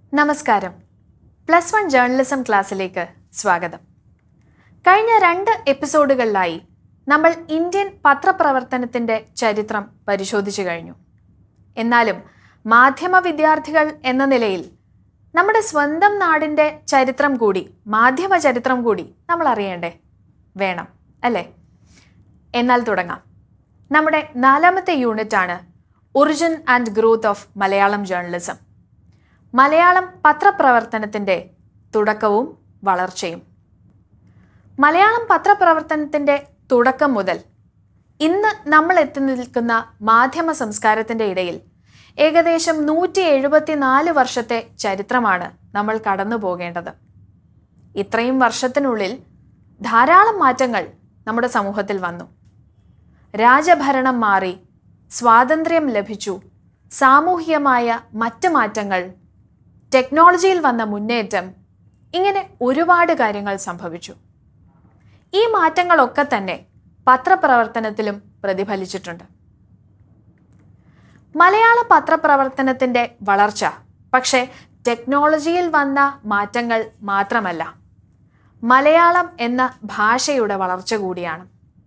നമസ്കാരം plus one journalism ക്ലാസ്സിലേക്ക് സ്വാഗതം കഴിഞ്ഞ രണ്ട് എപ്പിസോഡുകളിലായി നമ്മൾ ഇന്ത്യൻ പത്രപ്രവർത്തനത്തിൻ്റെ ചരിത്രം പരിശോധിച്ചു കഴിഞ്ഞു എന്നാലും മാധ്യമ വിദ്യാർത്ഥികൾ എന്ന നിലയിൽ നമ്മുടെ സ്വന്തം നാടിൻ്റെ ചരിത്രം കൂടി മാധ്യമ ചരിത്രം കൂടി നമ്മൾ അറിയണ്ടേ വേണം അല്ലേ എന്നാൽ തുടങ്ങാം നമ്മുടെ നാലാമത്തെ യൂണിറ്റാണ് origin and growth of Malayalam journalism Malayalam പത്രപ്രവർത്തനത്തിൻ്റെ തുടക്കവും വളർച്ചയും മലയാളം പത്രപ്രവർത്തനത്തിൻ്റെ തുടക്കം മുതൽ ഇന്ന് നമ്മൾ എത്തി നിൽക്കുന്ന മാധ്യമ സംസ്കാരത്തിൻ്റെ ഇടയിൽ ഏകദേശം നൂറ്റി എഴുപത്തിനാല് വർഷത്തെ ചരിത്രമാണ് നമ്മൾ കടന്നു പോകേണ്ടത് ഇത്രയും വർഷത്തിനുള്ളിൽ ധാരാളം മാറ്റങ്ങൾ നമ്മുടെ സമൂഹത്തിൽ വന്നു രാജഭരണം മാറി സ്വാതന്ത്ര്യം ലഭിച്ചു സാമൂഹികമായ മറ്റ് മാറ്റങ്ങൾ ടെക്നോളജിയിൽ വന്ന മുന്നേറ്റം ഇങ്ങനെ ഒരുപാട് കാര്യങ്ങൾ സംഭവിച്ചു ഈ മാറ്റങ്ങളൊക്കെ തന്നെ പത്രപ്രവർത്തനത്തിലും പ്രതിഫലിച്ചിട്ടുണ്ട് മലയാള പത്രപ്രവർത്തനത്തിൻ്റെ വളർച്ച പക്ഷേ ടെക്നോളജിയിൽ വന്ന മാറ്റങ്ങൾ മാത്രമല്ല മലയാളം എന്ന ഭാഷയുടെ വളർച്ച കൂടിയാണ്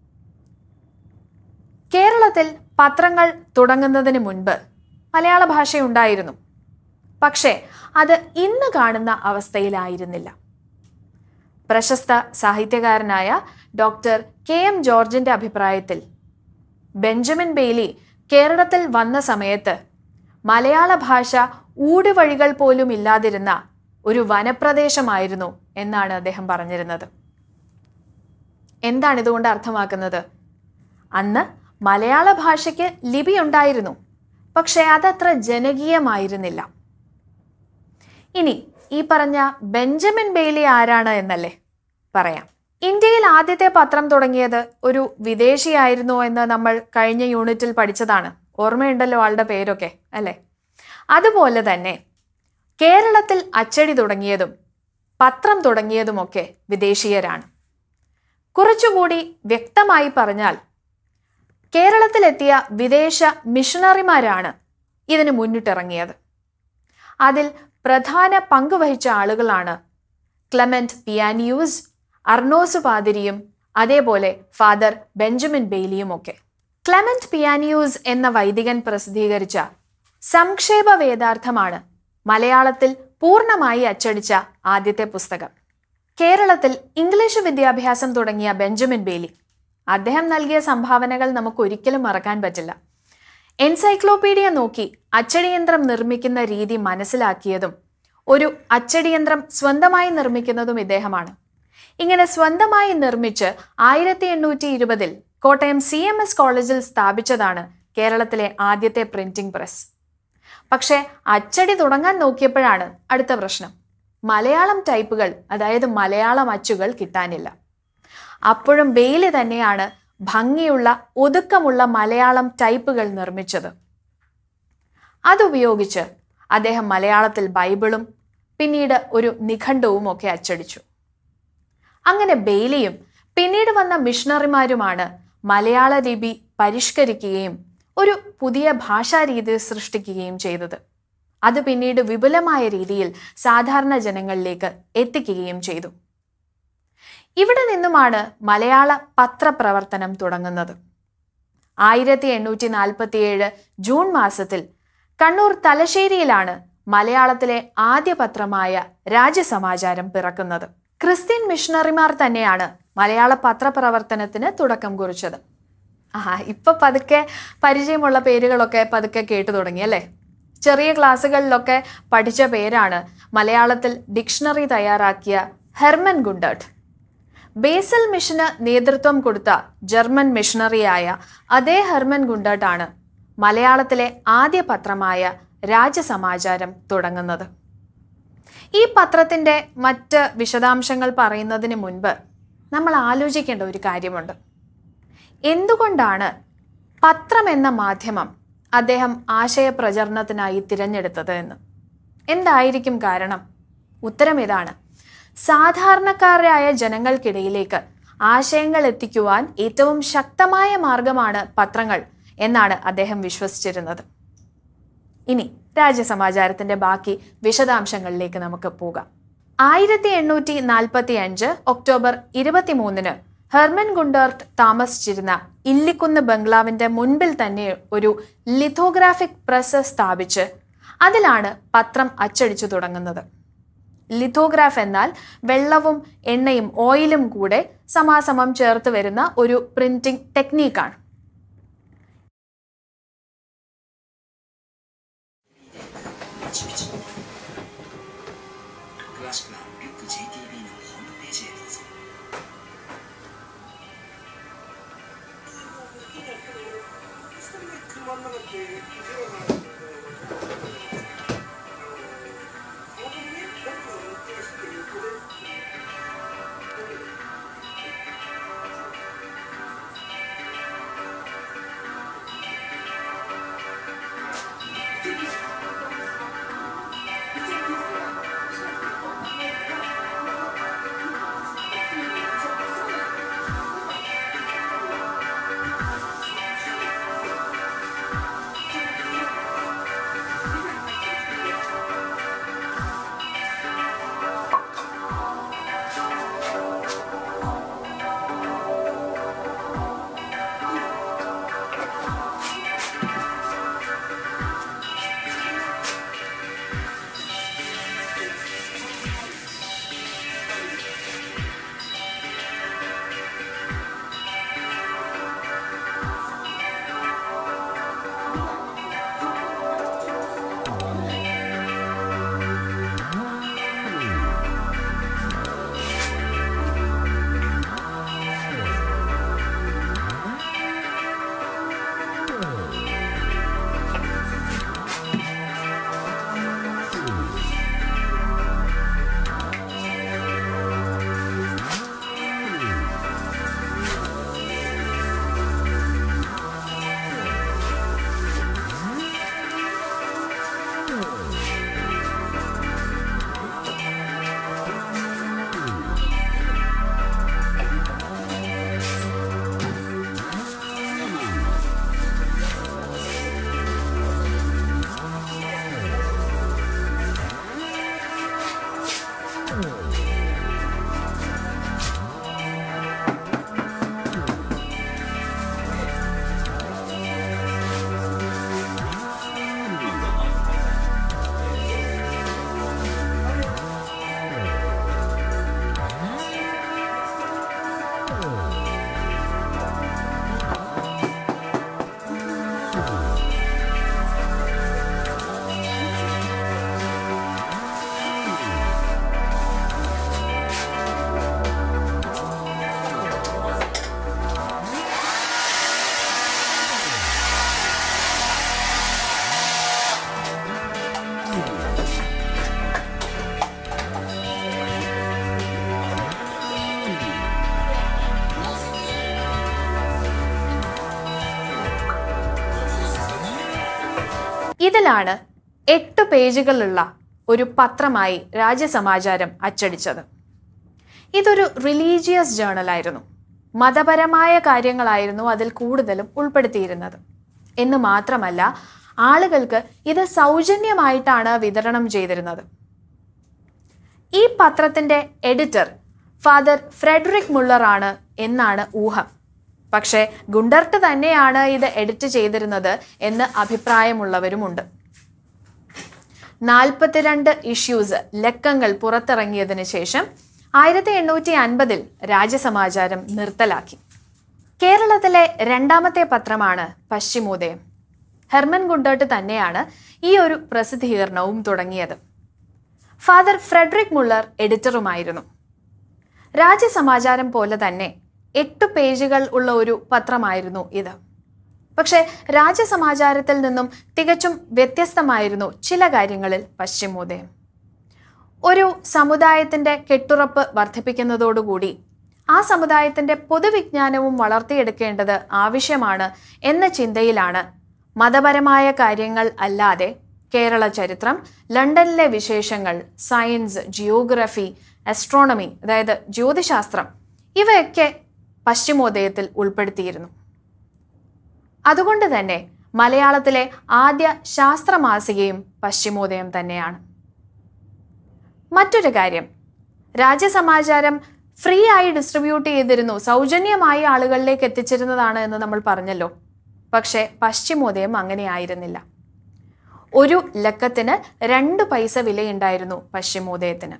കേരളത്തിൽ പത്രങ്ങൾ തുടങ്ങുന്നതിന് മുൻപ് മലയാള ഭാഷയുണ്ടായിരുന്നു പക്ഷേ അത് ഇന്ന് കാണുന്ന അവസ്ഥയിലായിരുന്നില്ല പ്രശസ്ത സാഹിത്യകാരനായ ഡോക്ടർ കെ എം ജോർജിന്റെ അഭിപ്രായത്തിൽ ബെഞ്ചമിൻ ബെയ്ലി കേരളത്തിൽ വന്ന സമയത്ത് മലയാള ഭാഷ ഊടുവഴികൾ പോലും ഇല്ലാതിരുന്ന ഒരു വനപ്രദേശമായിരുന്നു എന്നാണ് അദ്ദേഹം പറഞ്ഞിരുന്നത് എന്താണ് ഇതുകൊണ്ട് അർത്ഥമാക്കുന്നത് അന്ന് മലയാള ഭാഷയ്ക്ക് ലിപി ഉണ്ടായിരുന്നു പക്ഷേ അതത്ര ജനകീയമായിരുന്നില്ല ഇനി ഈ പറഞ്ഞ ബെഞ്ചമിൻ ബെയ്ലി ആരാണ് എന്നല്ലേ പറയാം ഇന്ത്യയിൽ ആദ്യത്തെ പത്രം തുടങ്ങിയത് ഒരു വിദേശിയായിരുന്നു എന്ന് നമ്മൾ കഴിഞ്ഞ യൂണിറ്റിൽ പഠിച്ചതാണ് ഓർമ്മയുണ്ടല്ലോ ആളുടെ പേരൊക്കെ അല്ലേ അതുപോലെ തന്നെ കേരളത്തിൽ അച്ചടി തുടങ്ങിയതും പത്രം തുടങ്ങിയതുമൊക്കെ വിദേശീയരാണ് കുറച്ചുകൂടി വ്യക്തമായി പറഞ്ഞാൽ കേരളത്തിലെത്തിയ വിദേശ മിഷണറിമാരാണ് ഇതിന് മുന്നിട്ടിറങ്ങിയത് അതിൽ പ്രധാന പങ്കുവഹിച്ച ആളുകളാണ് ക്ലെമന്റ് പിയാനിയൂസ് അർണോസ് പാതിരിയും അതേപോലെ ഫാദർ ബെഞ്ചമിൻ ബെയ്ലിയും ഒക്കെ ക്ലെമന്റ് പിയാനിയൂസ് എന്ന വൈദികൻ പ്രസിദ്ധീകരിച്ച സംക്ഷേപ വേദാർത്ഥമാണ് മലയാളത്തിൽ പൂർണ്ണമായി അച്ചടിച്ച ആദ്യത്തെ പുസ്തകം കേരളത്തിൽ ഇംഗ്ലീഷ് വിദ്യാഭ്യാസം തുടങ്ങിയ ബെഞ്ചമിൻ ബെയ്ലി അദ്ദേഹം നൽകിയ സംഭാവനകൾ നമുക്ക് ഒരിക്കലും മറക്കാൻ പറ്റില്ല എൻസൈക്ലോപീഡിയ നോക്കി അച്ചടിയന്ത്രം നിർമ്മിക്കുന്ന രീതി മനസ്സിലാക്കിയതും ഒരു അച്ചടിയന്ത്രം സ്വന്തമായി നിർമ്മിക്കുന്നതും ഇദ്ദേഹമാണ് ഇങ്ങനെ സ്വന്തമായി നിർമ്മിച്ച് ആയിരത്തി എണ്ണൂറ്റി ഇരുപതിൽ കോട്ടയം സി എം എസ് കോളേജിൽ സ്ഥാപിച്ചതാണ് കേരളത്തിലെ ആദ്യത്തെ പ്രിന്റിംഗ് പ്രസ് പക്ഷേ അച്ചടി തുടങ്ങാൻ നോക്കിയപ്പോഴാണ് അടുത്ത പ്രശ്നം മലയാളം ടൈപ്പുകൾ അതായത് മലയാളം അച്ചുകൾ കിട്ടാനില്ല അപ്പോഴും ബെയിലി തന്നെയാണ് ഭംഗിയുള്ള ഒതുക്കമുള്ള മലയാളം ടൈപ്പുകൾ നിർമ്മിച്ചത് അതുപയോഗിച്ച് അദ്ദേഹം മലയാളത്തിൽ ബൈബിളും പിന്നീട് ഒരു നിഘണ്ടുവും ഒക്കെ അച്ചടിച്ചു അങ്ങനെ ബെയിലിയും പിന്നീട് വന്ന മിഷണറിമാരുമാണ് മലയാള ലിപി പരിഷ്കരിക്കുകയും ഒരു പുതിയ ഭാഷാരീതി സൃഷ്ടിക്കുകയും ചെയ്തത് അത് പിന്നീട് വിപുലമായ രീതിയിൽ സാധാരണ ജനങ്ങളിലേക്ക് എത്തിക്കുകയും ചെയ്തു ഇവിടെ നിന്നുമാണ് മലയാള പത്രപ്രവർത്തനം തുടങ്ങുന്നത് ആയിരത്തി എണ്ണൂറ്റി നാൽപ്പത്തിയേഴ് ജൂൺ മാസത്തിൽ കണ്ണൂർ തലശ്ശേരിയിലാണ് മലയാളത്തിലെ ആദ്യ പത്രമായ രാജ്യസമാചാരം പിറക്കുന്നത് ക്രിസ്ത്യൻ മിഷണറിമാർ തന്നെയാണ് മലയാള പത്രപ്രവർത്തനത്തിന് തുടക്കം കുറിച്ചത് ആ ഇപ്പൊ പതുക്കെ പരിചയമുള്ള പേരുകളൊക്കെ പതുക്കെ കേട്ടു തുടങ്ങി അല്ലേ ചെറിയ ക്ലാസ്സുകളിലൊക്കെ പഠിച്ച പേരാണ് മലയാളത്തിൽ ഡിക്ഷണറി തയ്യാറാക്കിയ ഹെർമൻ ഗുണ്ടർട്ട് ബേസൽ മിഷന് നേതൃത്വം കൊടുത്ത ജർമ്മൻ മിഷണറിയായ അതേ ഹെർമൻ ഗുണ്ടർട്ടാണ് മലയാളത്തിലെ ആദ്യ പത്രമായ രാജ്യസമാചാരം തുടങ്ങുന്നത് ഈ പത്രത്തിൻ്റെ മറ്റ് വിശദാംശങ്ങൾ പറയുന്നതിന് മുൻപ് നമ്മൾ ആലോചിക്കേണ്ട ഒരു കാര്യമുണ്ട് എന്തുകൊണ്ടാണ് പത്രം എന്ന മാധ്യമം അദ്ദേഹം ആശയപ്രചരണത്തിനായി തിരഞ്ഞെടുത്തത് എന്ന് എന്തായിരിക്കും കാരണം ഉത്തരം ഇതാണ് സാധാരണക്കാരായ ജനങ്ങൾക്കിടയിലേക്ക് ആശയങ്ങൾ എത്തിക്കുവാൻ ഏറ്റവും ശക്തമായ മാർഗമാണ് പത്രങ്ങൾ എന്നാണ് അദ്ദേഹം വിശ്വസിച്ചിരുന്നത് ഇനി രാജ്യസമാചാരത്തിന്റെ ബാക്കി വിശദാംശങ്ങളിലേക്ക് നമുക്ക് പോകാം ആയിരത്തി എണ്ണൂറ്റി നാൽപ്പത്തി അഞ്ച് ഒക്ടോബർ ഇരുപത്തിമൂന്നിന് ഹെർമൻ ഗുണ്ടർട്ട് താമസിച്ചിരുന്ന ഇല്ലിക്കുന്ന് ബംഗ്ലാവിന്റെ മുൻപിൽ തന്നെ ഒരു ലിഥോഗ്രാഫിക് പ്രസ് സ്ഥാപിച്ച് അതിലാണ് പത്രം അച്ചടിച്ചു തുടങ്ങുന്നത് ലിഥോഗ്രാഫ് എന്നാൽ വെള്ളവും എണ്ണയും ഓയിലും കൂടെ സമാസമം ചേർത്ത് വരുന്ന ഒരു പ്രിന്റിംഗ് ടെക്നീക്കാണ് 詳しくはリュック JTB のホームページへどうぞ ഇതിലാണ് എട്ട് പേജുകളുള്ള ഒരു പത്രമായി രാജ്യസമാചാരം അച്ചടിച്ചത് ഇതൊരു റിലീജിയസ് ജേണലായിരുന്നു മതപരമായ കാര്യങ്ങളായിരുന്നു അതിൽ കൂടുതലും ഉൾപ്പെടുത്തിയിരുന്നത് എന്ന് മാത്രമല്ല ആളുകൾക്ക് ഇത് സൗജന്യമായിട്ടാണ് വിതരണം ചെയ്തിരുന്നത് ഈ പത്രത്തിന്റെ എഡിറ്റർ ഫാദർ ഫ്രെഡറിക് മുള്ളർ ആണ് എന്നാണ് ഊഹം പക്ഷേ ഗുണ്ടർട്ട് തന്നെയാണ് ഇത് എഡിറ്റ് ചെയ്തിരുന്നത് എന്ന് അഭിപ്രായമുള്ളവരുമുണ്ട് നാൽപ്പത്തിരണ്ട് ഇഷ്യൂസ് ലക്കങ്ങൾ പുറത്തിറങ്ങിയതിന് ശേഷം ആയിരത്തി എണ്ണൂറ്റി അൻപതിൽ രാജ്യസമാചാരം നിർത്തലാക്കി കേരളത്തിലെ രണ്ടാമത്തെ പത്രമാണ് പശ്ചിമോദയം ഹെർമൻ ഗുണ്ടർട്ട് തന്നെയാണ് ഈ ഒരു പ്രസിദ്ധീകരണവും തുടങ്ങിയത് ഫാദർ ഫ്രെഡറിക് മുള്ളർ എഡിറ്ററുമായിരുന്നു രാജ്യസമാചാരം പോലെ തന്നെ എട്ട് പേജുകൾ ഉള്ള ഒരു പത്രമായിരുന്നു ഇത് പക്ഷേ രാജ്യസമാചാരത്തിൽ നിന്നും തികച്ചും വ്യത്യസ്തമായിരുന്നു ചില കാര്യങ്ങളിൽ പശ്ചിമോദയം ഒരു സമുദായത്തിന്റെ കെട്ടുറപ്പ് വർദ്ധിപ്പിക്കുന്നതോടുകൂടി ആ സമുദായത്തിന്റെ പൊതുവിജ്ഞാനവും വളർത്തിയെടുക്കേണ്ടത് ആവശ്യമാണ് എന്ന ചിന്തയിലാണ് മതപരമായ കാര്യങ്ങൾ അല്ലാതെ കേരള ചരിത്രം ലണ്ടനിലെ വിശേഷങ്ങൾ സയൻസ് ജിയോഗ്രഫി അസ്ട്രോണമി അതായത് ജ്യോതിശാസ്ത്രം ഇവയൊക്കെ പശ്ചിമോദയത്തിൽ ഉൾപ്പെടുത്തിയിരുന്നു അതുകൊണ്ട് തന്നെ മലയാളത്തിലെ ആദ്യ ശാസ്ത്രമാസികയും പശ്ചിമോദയം തന്നെയാണ് മറ്റൊരു കാര്യം രാജ്യസമാചാരം ഫ്രീ ആയി ഡിസ്ട്രിബ്യൂട്ട് ചെയ്തിരുന്നു സൗജന്യമായി ആളുകളിലേക്ക് എത്തിച്ചിരുന്നതാണ് എന്ന് നമ്മൾ പറഞ്ഞല്ലോ പക്ഷേ പശ്ചിമോദയം അങ്ങനെ ആയിരുന്നില്ല ഒരു ലക്കത്തിന് രണ്ട് പൈസ വിലയുണ്ടായിരുന്നു പശ്ചിമോദയത്തിന്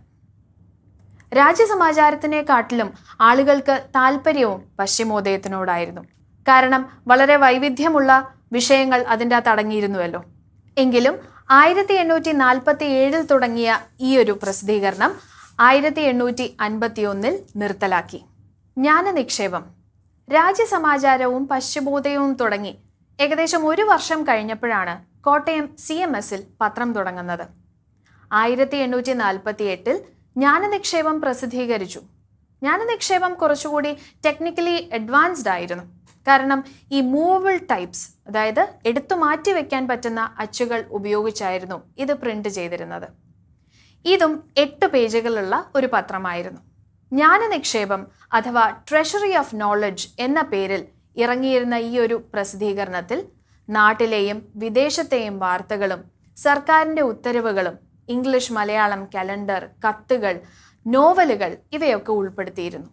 രാജ്യസമാചാരത്തിനെക്കാട്ടിലും ആളുകൾക്ക് താല്പര്യവും പശ്ചിമോദയത്തിനോടായിരുന്നു കാരണം വളരെ വൈവിധ്യമുള്ള വിഷയങ്ങൾ അതിൻ്റെ അകത്ത് അടങ്ങിയിരുന്നുവല്ലോ എങ്കിലും ആയിരത്തി എണ്ണൂറ്റി നാൽപ്പത്തി ഏഴിൽ തുടങ്ങിയ ഈ ഒരു പ്രസിദ്ധീകരണം ആയിരത്തി എണ്ണൂറ്റി അൻപത്തി ഒന്നിൽ നിർത്തലാക്കി ജ്ഞാനനിക്ഷേപം രാജ്യസമാചാരവും പശ്ചിമോദയവും തുടങ്ങി ഏകദേശം ഒരു വർഷം കഴിഞ്ഞപ്പോഴാണ് കോട്ടയം സി എം എസിൽ പത്രം തുടങ്ങുന്നത് ആയിരത്തി എണ്ണൂറ്റി നാൽപ്പത്തി എട്ടിൽ ജ്ഞാനനിക്ഷേപം പ്രസിദ്ധീകരിച്ചു ജ്ഞാനനിക്ഷേപം കുറച്ചുകൂടി ടെക്നിക്കലി അഡ്വാൻസ്ഡ് ആയിരുന്നു കാരണം ഈ മൂവബിൾ ടൈപ്സ് അതായത് എടുത്തു മാറ്റി വെക്കാൻ പറ്റുന്ന അച്ചുകൾ ഉപയോഗിച്ചായിരുന്നു ഇത് പ്രിന്റ് ചെയ്തിരുന്നത് ഇതും എട്ട് പേജുകളുള്ള ഒരു പത്രമായിരുന്നു ജ്ഞാനനിക്ഷേപം അഥവാ ട്രഷറി ഓഫ് നോളജ് എന്ന പേരിൽ ഇറങ്ങിയിരുന്ന ഈ ഒരു പ്രസിദ്ധീകരണത്തിൽ നാട്ടിലെയും വിദേശത്തെയും വാർത്തകളും സർക്കാരിൻ്റെ ഉത്തരവുകളും ഇംഗ്ലീഷ് മലയാളം കലണ്ടർ കത്തുകൾ നോവലുകൾ ഇവയൊക്കെ ഉൾപ്പെടുത്തിയിരുന്നു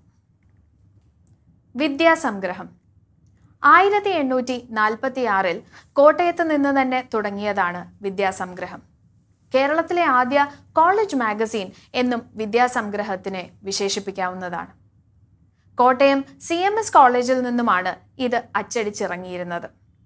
വിദ്യാസംഗ്രഹം ആയിരത്തി എണ്ണൂറ്റി നാൽപ്പത്തി ആറിൽ കോട്ടയത്ത് നിന്ന് തന്നെ തുടങ്ങിയതാണ് വിദ്യാസംഗ്രഹം കേരളത്തിലെ ആദ്യ കോളേജ് മാഗസീൻ എന്നും വിദ്യാസംഗ്രഹത്തിനെ വിശേഷിപ്പിക്കാവുന്നതാണ് കോട്ടയം സി എം എസ് കോളേജിൽ നിന്നുമാണ് ഇത് അച്ചടിച്ചിറങ്ങിയിരുന്നത്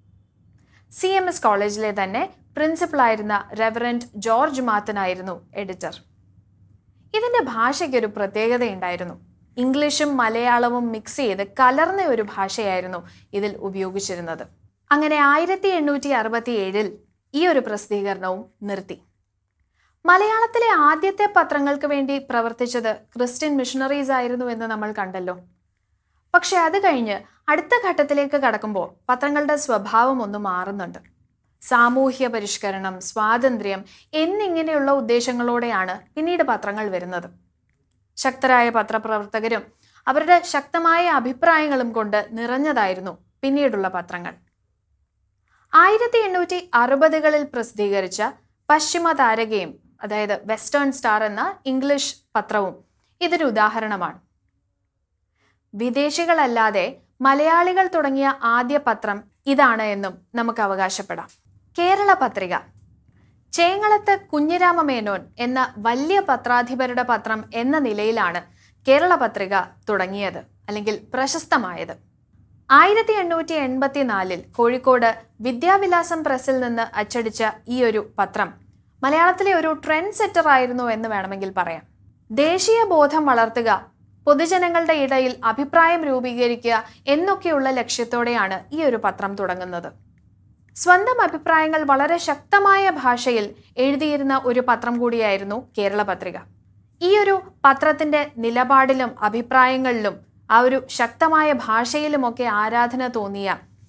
സി എം എസ് കോളേജിലെ തന്നെ പ്രിൻസിപ്പളായിരുന്ന റെവറൻഡ് ജോർജ് മാത്തനായിരുന്നു എഡിറ്റർ ഇതിന്റെ ഭാഷയ്ക്കൊരു പ്രത്യേകതയുണ്ടായിരുന്നു ഇംഗ്ലീഷും മലയാളവും മിക്സ് ചെയ്ത് കലർന്ന ഒരു ഭാഷയായിരുന്നു ഇതിൽ ഉപയോഗിച്ചിരുന്നത് അങ്ങനെ ആയിരത്തി എണ്ണൂറ്റി അറുപത്തി ഏഴിൽ ഈ ഒരു പ്രസിദ്ധീകരണവും നിർത്തി മലയാളത്തിലെ ആദ്യത്തെ പത്രങ്ങൾക്ക് വേണ്ടി പ്രവർത്തിച്ചത് ക്രിസ്ത്യൻ മിഷണറീസ് ആയിരുന്നു എന്ന് നമ്മൾ കണ്ടല്ലോ പക്ഷെ അത് കഴിഞ്ഞ് അടുത്ത ഘട്ടത്തിലേക്ക് കടക്കുമ്പോൾ പത്രങ്ങളുടെ സ്വഭാവം ഒന്ന് മാറുന്നുണ്ട് സാമൂഹ്യ പരിഷ്കരണം സ്വാതന്ത്ര്യം എന്നിങ്ങനെയുള്ള ഉദ്ദേശങ്ങളോടെയാണ് പിന്നീട് പത്രങ്ങൾ വരുന്നത് ശക്തരായ പത്രപ്രവർത്തകരും അവരുടെ ശക്തമായ അഭിപ്രായങ്ങളും കൊണ്ട് നിറഞ്ഞതായിരുന്നു പിന്നീടുള്ള പത്രങ്ങൾ ആയിരത്തി എണ്ണൂറ്റി അറുപതുകളിൽ പ്രസിദ്ധീകരിച്ച പശ്ചിമ താരകയും അതായത് വെസ്റ്റേൺ സ്റ്റാർ എന്ന ഇംഗ്ലീഷ് പത്രവും ഇതൊരു ഉദാഹരണമാണ് വിദേശികളല്ലാതെ മലയാളികൾ തുടങ്ങിയ ആദ്യ പത്രം ഇതാണ് എന്നും നമുക്ക് അവകാശപ്പെടാം കേരള പത്രിക ചേങ്ങളത്ത് കുഞ്ഞിരാമ മേനോൻ എന്ന വലിയ പത്രാധിപരുടെ പത്രം എന്ന നിലയിലാണ് കേരള പത്രിക തുടങ്ങിയത് അല്ലെങ്കിൽ പ്രശസ്തമായത് ആയിരത്തി എണ്ണൂറ്റി എൺപത്തിനാലിൽ കോഴിക്കോട് വിദ്യാവിലാസം പ്രസിൽ നിന്ന് അച്ചടിച്ച ഈ ഒരു പത്രം മലയാളത്തിലെ ഒരു ട്രെൻഡ് സെറ്റർ ആയിരുന്നു എന്ന് വേണമെങ്കിൽ പറയാം ദേശീയ ബോധം വളർത്തുക പൊതുജനങ്ങളുടെ ഇടയിൽ അഭിപ്രായം രൂപീകരിക്കുക എന്നൊക്കെയുള്ള ലക്ഷ്യത്തോടെയാണ് ഈ ഒരു പത്രം തുടങ്ങുന്നത് സ്വന്തം അഭിപ്രായങ്ങൾ വളരെ ശക്തമായ ഭാഷയിൽ എഴുതിയിരുന്ന ഒരു പത്രം കൂടിയായിരുന്നു കേരള പത്രിക ഈ ഒരു പത്രത്തിന്റെ നിലപാടിലും അഭിപ്രായങ്ങളിലും ആ ഒരു ശക്തമായ ഭാഷയിലുമൊക്കെ ആരാധന തോന്നിയ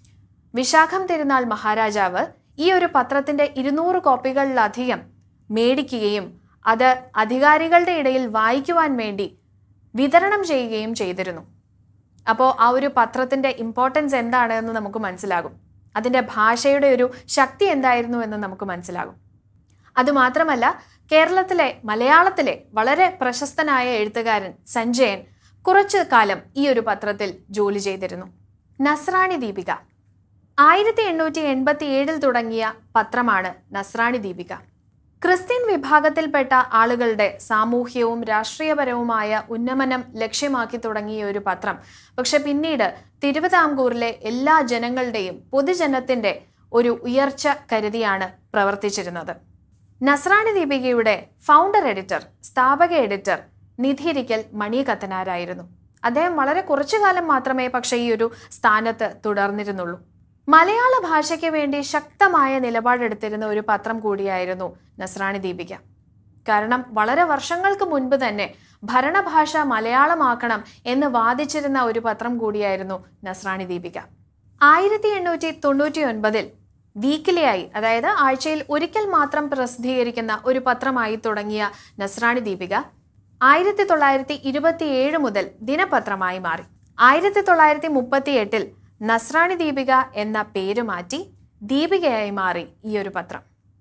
വിശാഖം തിരുനാൾ മഹാരാജാവ് ഈ ഒരു പത്രത്തിന്റെ ഇരുന്നൂറ് കോപ്പികളിലധികം മേടിക്കുകയും അത് അധികാരികളുടെ ഇടയിൽ വായിക്കുവാൻ വേണ്ടി വിതരണം ചെയ്യുകയും ചെയ്തിരുന്നു അപ്പോൾ ആ ഒരു പത്രത്തിന്റെ ഇമ്പോർട്ടൻസ് എന്താണ് എന്ന് നമുക്ക് മനസ്സിലാകും അതിൻ്റെ ഭാഷയുടെ ഒരു ശക്തി എന്തായിരുന്നു എന്ന് നമുക്ക് മനസ്സിലാകും അതുമാത്രമല്ല കേരളത്തിലെ മലയാളത്തിലെ വളരെ പ്രശസ്തനായ എഴുത്തുകാരൻ സഞ്ജയൻ കുറച്ചു കാലം ഈ ഒരു പത്രത്തിൽ ജോലി ചെയ്തിരുന്നു നസ്രാണി ദീപിക ആയിരത്തി എണ്ണൂറ്റി എൺപത്തി ഏഴിൽ തുടങ്ങിയ പത്രമാണ് നസ്രാണി ദീപിക ക്രിസ്ത്യൻ വിഭാഗത്തിൽപ്പെട്ട ആളുകളുടെ സാമൂഹ്യവും രാഷ്ട്രീയപരവുമായ ഉന്നമനം ലക്ഷ്യമാക്കി തുടങ്ങിയ ഒരു പത്രം പക്ഷെ പിന്നീട് തിരുവിതാംകൂറിലെ എല്ലാ ജനങ്ങളുടെയും പൊതുജനത്തിന്റെ ഒരു ഉയർച്ച കരുതിയാണ് പ്രവർത്തിച്ചിരുന്നത് നസ്രാണി ദീപികയുടെ ഫൗണ്ടർ എഡിറ്റർ സ്ഥാപക എഡിറ്റർ നിധിരിക്കൽ മണി കത്തനാരായിരുന്നു അദ്ദേഹം വളരെ കുറച്ചു കാലം മാത്രമേ പക്ഷേ ഈ ഒരു സ്ഥാനത്ത് തുടർന്നിരുന്നുള്ളൂ മലയാള ഭാഷയ്ക്ക് വേണ്ടി ശക്തമായ നിലപാടെടുത്തിരുന്ന ഒരു പത്രം കൂടിയായിരുന്നു നസ്രാണി ദീപിക കാരണം വളരെ വർഷങ്ങൾക്ക് മുൻപ് തന്നെ ഭരണഭാഷ മലയാളമാക്കണം എന്ന് വാദിച്ചിരുന്ന ഒരു പത്രം കൂടിയായിരുന്നു നസ്രാണി ദീപിക ആയിരത്തി എണ്ണൂറ്റി തൊണ്ണൂറ്റി ഒൻപതിൽ വീക്കിലിയായി അതായത് ആഴ്ചയിൽ ഒരിക്കൽ മാത്രം പ്രസിദ്ധീകരിക്കുന്ന ഒരു പത്രമായി തുടങ്ങിയ നസ്രാണി ദീപിക ആയിരത്തി തൊള്ളായിരത്തി ഇരുപത്തിയേഴ് മുതൽ ദിനപത്രമായി മാറി ആയിരത്തി തൊള്ളായിരത്തി മുപ്പത്തി എട്ടിൽ നസ്രാണി ദീപിക എന്ന പേര് മാറ്റി ദീപികയായി മാറി ഈ ഒരു പത്രം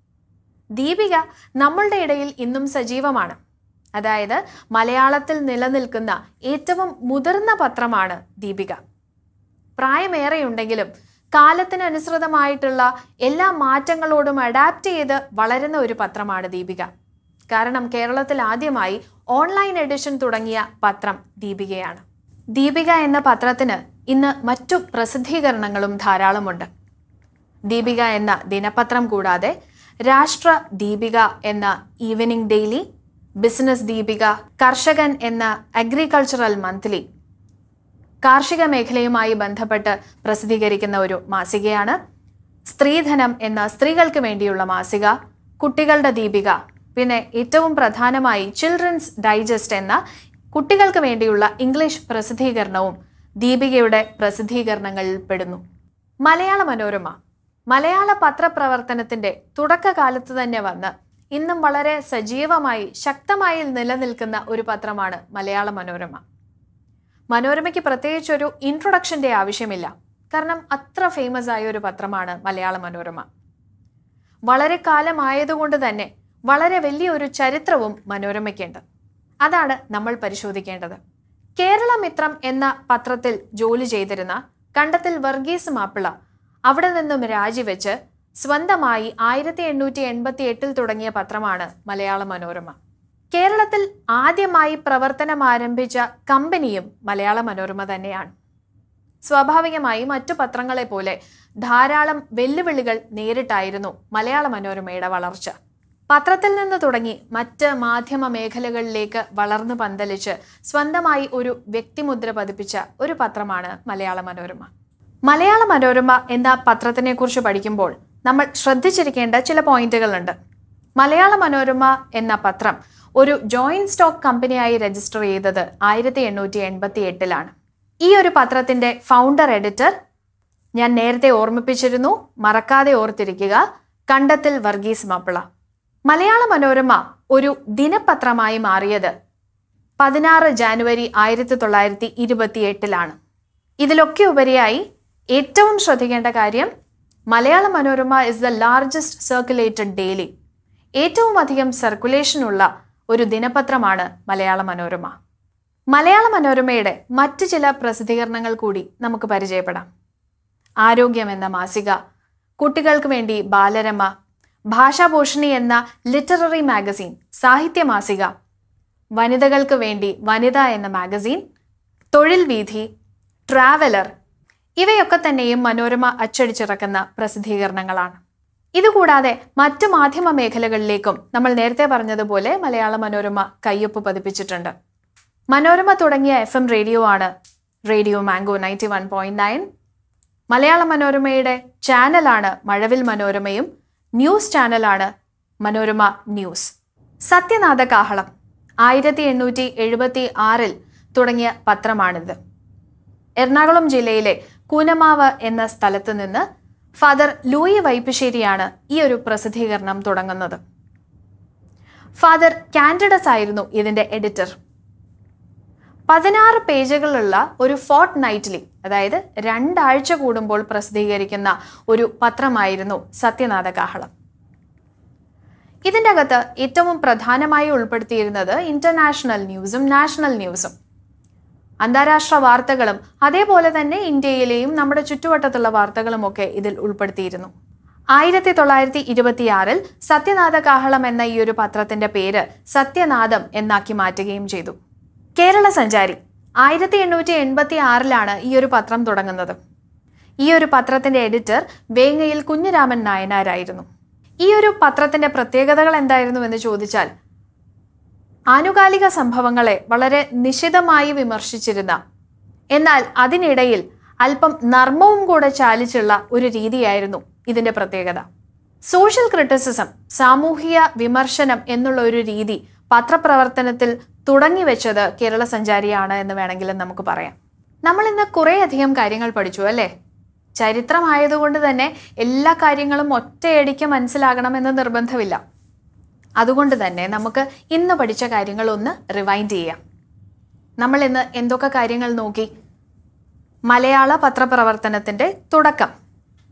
ദീപിക നമ്മളുടെ ഇടയിൽ ഇന്നും സജീവമാണ് അതായത് മലയാളത്തിൽ നിലനിൽക്കുന്ന ഏറ്റവും മുതിർന്ന പത്രമാണ് ദീപിക പ്രായമേറെയുണ്ടെങ്കിലും കാലത്തിനനുസൃതമായിട്ടുള്ള എല്ലാ മാറ്റങ്ങളോടും അഡാപ്റ്റ് ചെയ്ത് വളരുന്ന ഒരു പത്രമാണ് ദീപിക കാരണം കേരളത്തിൽ ആദ്യമായി ഓൺലൈൻ എഡിഷൻ തുടങ്ങിയ പത്രം ദീപികയാണ് ദീപിക എന്ന പത്രത്തിന് ഇന്ന് മറ്റു പ്രസിദ്ധീകരണങ്ങളും ധാരാളമുണ്ട് ദീപിക എന്ന ദിനപത്രം കൂടാതെ രാഷ്ട്ര ദീപിക എന്ന ഈവനിംഗ് ഡെയിലി ബിസിനസ് ദീപിക കർഷകൻ എന്ന അഗ്രികൾച്ചറൽ മന്ത്ലി കാർഷിക മേഖലയുമായി ബന്ധപ്പെട്ട് പ്രസിദ്ധീകരിക്കുന്ന ഒരു മാസികയാണ് സ്ത്രീധനം എന്ന സ്ത്രീകൾക്ക് വേണ്ടിയുള്ള മാസിക കുട്ടികളുടെ ദീപിക പിന്നെ ഏറ്റവും പ്രധാനമായി ചിൽഡ്രൻസ് ഡൈജസ്റ്റ് എന്ന കുട്ടികൾക്ക് വേണ്ടിയുള്ള ഇംഗ്ലീഷ് പ്രസിദ്ധീകരണവും ദീപികയുടെ പ്രസിദ്ധീകരണങ്ങളിൽ പെടുന്നു മലയാള മനോരമ മലയാള പത്രപ്രവർത്തനത്തിന്റെ തുടക്കകാലത്ത് തന്നെ വന്ന് ഇന്നും വളരെ സജീവമായി ശക്തമായി നിലനിൽക്കുന്ന ഒരു പത്രമാണ് മലയാള മനോരമ മനോരമയ്ക്ക് പ്രത്യേകിച്ച് ഒരു ഇൻട്രൊഡക്ഷന്റെ ആവശ്യമില്ല കാരണം അത്ര ഫേമസ് ആയ ഒരു പത്രമാണ് മലയാള മനോരമ വളരെ കാലമായതുകൊണ്ട് തന്നെ വളരെ വലിയൊരു ചരിത്രവും മനോരമയ്ക്കുണ്ട് അതാണ് നമ്മൾ പരിശോധിക്കേണ്ടത് കേരള മിത്രം എന്ന പത്രത്തിൽ ജോലി ചെയ്തിരുന്ന കണ്ടത്തിൽ വർഗീസ് മാപ്പിള അവിടെ നിന്നും രാജിവെച്ച് സ്വന്തമായി ആയിരത്തി എണ്ണൂറ്റി എൺപത്തി എട്ടിൽ തുടങ്ങിയ പത്രമാണ് മലയാള മനോരമ കേരളത്തിൽ ആദ്യമായി പ്രവർത്തനം ആരംഭിച്ച കമ്പനിയും മലയാള മനോരമ തന്നെയാണ് സ്വാഭാവികമായി മറ്റു പത്രങ്ങളെ പോലെ ധാരാളം വെല്ലുവിളികൾ നേരിട്ടായിരുന്നു മലയാള മനോരമയുടെ വളർച്ച പത്രത്തിൽ നിന്ന് തുടങ്ങി മറ്റ് മാധ്യമ മേഖലകളിലേക്ക് വളർന്നു പന്തലിച്ച് സ്വന്തമായി ഒരു വ്യക്തിമുദ്ര പതിപ്പിച്ച ഒരു പത്രമാണ് മലയാള മനോരമ മലയാള മനോരമ എന്ന പത്രത്തിനെ കുറിച്ച് പഠിക്കുമ്പോൾ നമ്മൾ ശ്രദ്ധിച്ചിരിക്കേണ്ട ചില പോയിന്റുകളുണ്ട് മലയാള മനോരമ എന്ന പത്രം ഒരു ജോയിന്റ് സ്റ്റോക്ക് കമ്പനിയായി രജിസ്റ്റർ ചെയ്തത് ആയിരത്തി എണ്ണൂറ്റി എൺപത്തി എട്ടിലാണ് ഈ ഒരു പത്രത്തിന്റെ ഫൗണ്ടർ എഡിറ്റർ ഞാൻ നേരത്തെ ഓർമ്മിപ്പിച്ചിരുന്നു മറക്കാതെ ഓർത്തിരിക്കുക കണ്ടത്തിൽ വർഗീസ് മാപ്പിള മലയാള മനോരമ ഒരു ദിനപത്രമായി മാറിയത് പതിനാറ് ജാനുവരി ആയിരത്തി തൊള്ളായിരത്തി ഇരുപത്തി എട്ടിലാണ് ഇതിലൊക്കെ ഉപരിയായി ഏറ്റവും ശ്രദ്ധിക്കേണ്ട കാര്യം Malayala Manorama is the largest circulated daily ഏറ്റവും അധികം സർക്കുലേഷനുള്ള ഒരു ദിനപത്രമാണ് മലയാള മനോരമ മലയാള മനോരമയുടെ മറ്റ് ചില പ്രസിദ്ധീകരണങ്ങൾ കൂടി നമുക്ക് പരിചയപ്പെടാം ആരോഗ്യം എന്ന മാസിക കുട്ടികൾക്ക് വേണ്ടി ബാലരമ ഭാഷാഭൂഷണി എന്ന ലിറ്റററി മാഗസീൻ സാഹിത്യ മാസിക വനിതകൾക്ക് വേണ്ടി വനിത എന്ന മാഗസീൻ തൊഴിൽ വീഥി ട്രാവലർ ഇവയൊക്കെ തന്നെയും മനോരമ അച്ചടിച്ചിറക്കുന്ന പ്രസിദ്ധീകരണങ്ങളാണ് ഇതുകൂടാതെ മറ്റു മാധ്യമ മേഖലകളിലേക്കും നമ്മൾ നേരത്തെ പറഞ്ഞതുപോലെ മലയാള മനോരമ കയ്യൊപ്പ് പതിപ്പിച്ചിട്ടുണ്ട് മനോരമ തുടങ്ങിയ എഫ് എം റേഡിയോ ആണ് radio Mango ninety one point nine Malayala മനോരമയുടെ ചാനലാണ് മഴവിൽ മനോരമയും ന്യൂസ് ചാനലാണ് മനോരമ ന്യൂസ് സത്യനാഥ കാഹളം ആയിരത്തി എണ്ണൂറ്റി എഴുപത്തി ആറിൽ തുടങ്ങിയ പത്രമാണിത് എറണാകുളം ജില്ലയിലെ കൂനമാവ് എന്ന സ്ഥലത്ത് നിന്ന് ഫാദർ ലൂയി വൈപ്പിശ്ശേരിയാണ് ഈ ഒരു പ്രസിദ്ധീകരണം തുടങ്ങുന്നത് ഫാദർ കാൻഡഡസ് ആയിരുന്നു ഇതിന്റെ എഡിറ്റർ പതിനാറ് പേജുകളുള്ള ഒരു ഫോർട്ട് നൈറ്റ്ലി അതായത് രണ്ടാഴ്ച കൂടുമ്പോൾ പ്രസിദ്ധീകരിക്കുന്ന ഒരു പത്രമായിരുന്നു സത്യനാഥ കാഹളം ഇതിൻ്റെ അകത്ത് ഏറ്റവും പ്രധാനമായി ഉൾപ്പെടുത്തിയിരുന്നത് ഇന്റർനാഷണൽ ന്യൂസും നാഷണൽ ന്യൂസും അന്താരാഷ്ട്ര വാർത്തകളും അതേപോലെ തന്നെ ഇന്ത്യയിലെയും നമ്മുടെ ചുറ്റുവട്ടത്തുള്ള വാർത്തകളും ഒക്കെ ഇതിൽ ഉൾപ്പെടുത്തിയിരുന്നു ആയിരത്തി തൊള്ളായിരത്തി ഇരുപത്തിയാറിൽ സത്യനാഥ കാഹളം എന്ന ഈ ഒരു പത്രത്തിന്റെ പേര് സത്യനാഥം എന്നാക്കി മാറ്റുകയും ചെയ്തു കേരള സഞ്ചാരി ആയിരത്തി എണ്ണൂറ്റി എൺപത്തി ആറിലാണ് ഈ ഒരു പത്രം തുടങ്ങുന്നത് ഈ ഒരു പത്രത്തിന്റെ എഡിറ്റർ വേങ്ങയിൽ കുഞ്ഞിരാമൻ നായനാരായിരുന്നു ഈ ഒരു പത്രത്തിന്റെ പ്രത്യേകതകൾ എന്തായിരുന്നു എന്ന് ചോദിച്ചാൽ ആനുകാലിക സംഭവങ്ങളെ വളരെ നിശിതമായി വിമർശിച്ചിരുന്ന എന്നാൽ അതിനിടയിൽ അല്പം നർമ്മവും കൂടെ ചാലിച്ചുള്ള ഒരു രീതിയായിരുന്നു ഇതിന്റെ പ്രത്യേകത സോഷ്യൽ ക്രിറ്റിസിസം സാമൂഹിക വിമർശനം എന്നുള്ള ഒരു രീതി പത്രപ്രവർത്തനത്തിൽ തുടങ്ങിവെച്ചത് കേരള സഞ്ചാരിയാണ് എന്ന് വേണമെങ്കിലും നമുക്ക് പറയാം നമ്മൾ ഇന്ന് കുറേയധികം കാര്യങ്ങൾ പഠിച്ചു അല്ലേ ചരിത്രമായതുകൊണ്ട് തന്നെ എല്ലാ കാര്യങ്ങളും ഒറ്റയടിക്ക് മനസ്സിലാകണമെന്ന് നിർബന്ധമില്ല അതുകൊണ്ട് തന്നെ നമുക്ക് ഇന്ന് പഠിച്ച കാര്യങ്ങൾ ഒന്ന് റിവൈൻഡ് ചെയ്യാം നമ്മൾ ഇന്ന് എന്തൊക്കെ കാര്യങ്ങൾ നോക്കി മലയാള പത്രപ്രവർത്തനത്തിന്റെ തുടക്കം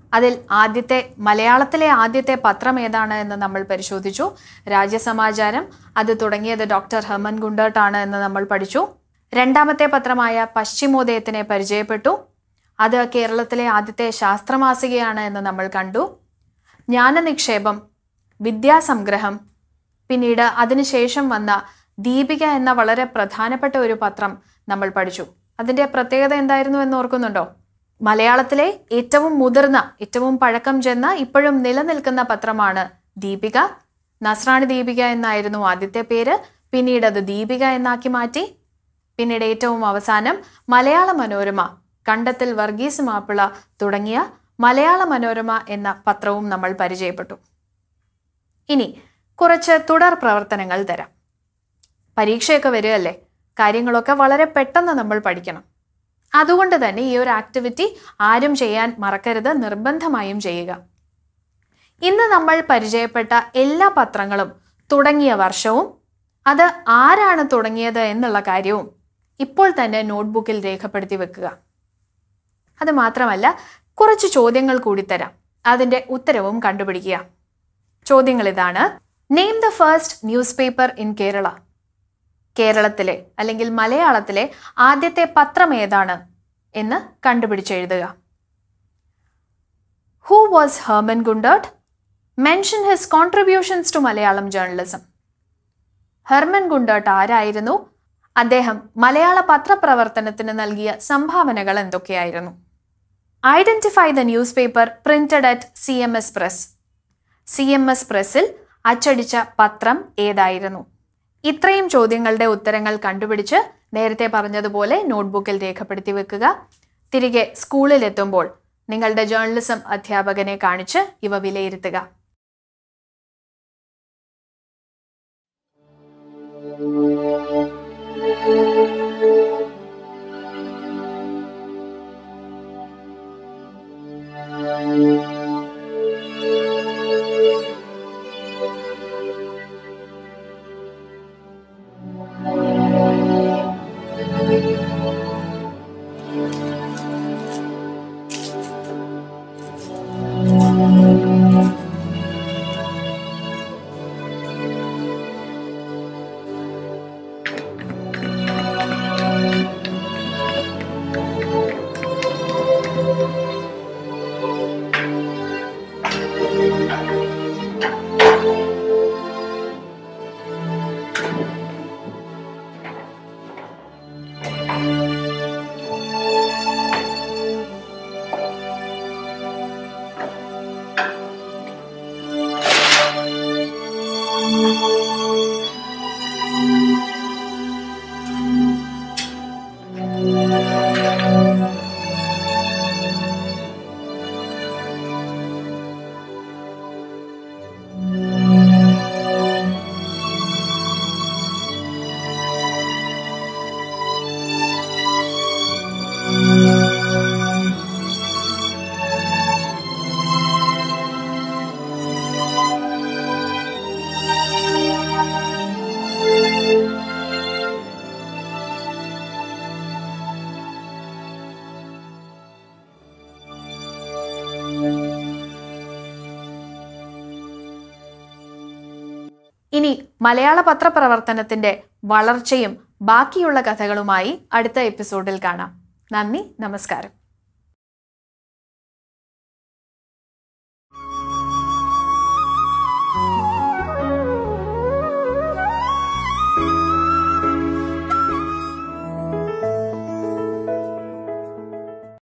അതിൽ ആദ്യത്തെ മലയാളത്തിലെ ആദ്യത്തെ പത്രം ഏതാണ് എന്ന് നമ്മൾ പരിശോധിച്ചു രാജ്യസമാചാരം അത് തുടങ്ങിയത് ഡോക്ടർ ഹെമൻ ഗുണ്ടർട്ടാണ് എന്ന് നമ്മൾ പഠിച്ചു രണ്ടാമത്തെ പത്രമായ പശ്ചിമോദയത്തിനെ പരിചയപ്പെട്ടു അത് കേരളത്തിലെ ആദ്യത്തെ ശാസ്ത്രമാസികയാണ് എന്ന് നമ്മൾ കണ്ടു ജ്ഞാനനിക്ഷേപം വിദ്യാസംഗ്രഹം പിന്നീട് അതിനുശേഷം വന്ന ദീപിക എന്ന വളരെ പ്രധാനപ്പെട്ട ഒരു പത്രം നമ്മൾ പഠിച്ചു അതിന്റെ പ്രത്യേകത എന്തായിരുന്നു എന്ന് ഓർക്കുന്നുണ്ടോ മലയാളത്തിലെ ഏറ്റവും മുതിർന്ന ഏറ്റവും പഴക്കം ചെന്ന ഇപ്പോഴും നിലനിൽക്കുന്ന പത്രമാണ് ദീപിക നസ്രാണി ദീപിക എന്നായിരുന്നു ആദ്യത്തെ പേര് പിന്നീട് അത് ദീപിക എന്നാക്കി മാറ്റി പിന്നീട് ഏറ്റവും അവസാനം മലയാള മനോരമ കണ്ടത്തിൽ വർഗീസ് മാപ്പിള തുടങ്ങിയ മലയാള മനോരമ എന്ന പത്രവും നമ്മൾ പരിചയപ്പെട്ടു ഇനി കുറച്ച് തുടർ പ്രവർത്തനങ്ങൾ തരാം പരീക്ഷയൊക്കെ വരികയല്ലേ കാര്യങ്ങളൊക്കെ വളരെ പെട്ടെന്ന് നമ്മൾ പഠിക്കണം അതുകൊണ്ട് തന്നെ ഈ ഒരു ആക്ടിവിറ്റി ആരും ചെയ്യാൻ മറക്കരുത് നിർബന്ധമായും ചെയ്യുക ഇന്ന് നമ്മൾ പരിചയപ്പെട്ട എല്ലാ പത്രങ്ങളും തുടങ്ങിയ വർഷവും അത് ആരാണ് തുടങ്ങിയത് എന്നുള്ള കാര്യവും ഇപ്പോൾ തന്നെ നോട്ട്ബുക്കിൽ രേഖപ്പെടുത്തി വെക്കുക അത് മാത്രമല്ല കുറച്ച് ചോദ്യങ്ങൾ കൂടി തരാം അതിൻ്റെ ഉത്തരവും കണ്ടുപിടിക്കുക ചോദ്യങ്ങൾ ഇതാണ് name the first newspaper in Kerala കേരളത്തിലെ അല്ലെങ്കിൽ മലയാളത്തിലെ ആദ്യത്തെ പത്രം ഏതാണ് എന്ന് കണ്ടുപിടിച്ചെഴുതുക who was Hermann Gundert mention his contributions to Malayalam journalism Hermann Gundert ആരായിരുന്നു അദ്ദേഹം മലയാള പത്രപ്രവർത്തനത്തിന് നൽകിയ സംഭാവനകൾ എന്തൊക്കെയായിരുന്നു identify the newspaper printed at C M S press C M S പ്രസ്സിൽ അച്ചടിച്ച പത്രം ഏതായിരുന്നു ഇത്രയും ചോദ്യങ്ങളുടെ ഉത്തരങ്ങൾ കണ്ടുപിടിച്ച് നേരത്തെ പറഞ്ഞതുപോലെ നോട്ട്ബുക്കിൽ രേഖപ്പെടുത്തി വെക്കുക തിരികെ സ്കൂളിലെത്തുമ്പോൾ നിങ്ങളുടെ ജേർണലിസം അധ്യാപകനെ കാണിച്ച് ഇവ വിലയിരുത്തുക ഇനി മലയാള പത്രപ്രവർത്തനത്തിന്റെ വളർച്ചയും ബാക്കിയുള്ള കഥകളുമായി അടുത്ത എപ്പിസോഡിൽ കാണാം നന്ദി നമസ്കാരം